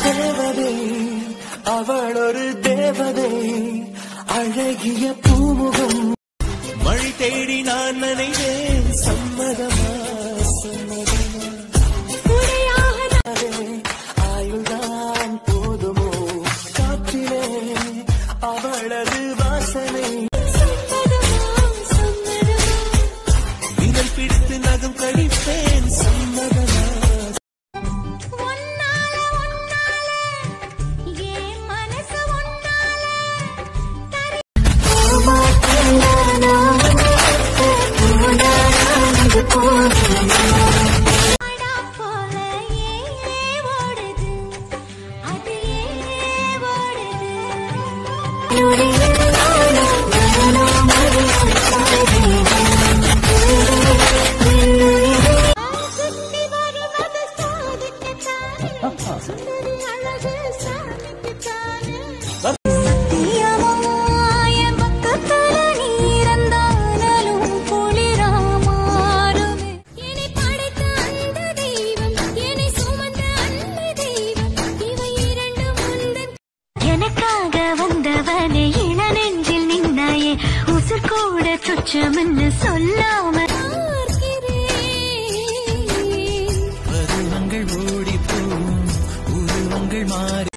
தேவதை அவள் ஒரு தேவதை அழகிய பூமுகம் மழை தேடி நான் நினைவேன் சம்மதமா சம்மதமா ஆயுள்தான் போதுமோ காற்றிலே அவளது வாசனை விரல் பிடித்து நகம் கழிப்பேன் சம்மதமா எனக்காக வந்தவனே இளநெஞ்சில் நின்னாயே உசுர் கூட துச்சமென்னு சொல்லாம பருவங்கள் ஓடி போகும் உருவங்கள் மாறி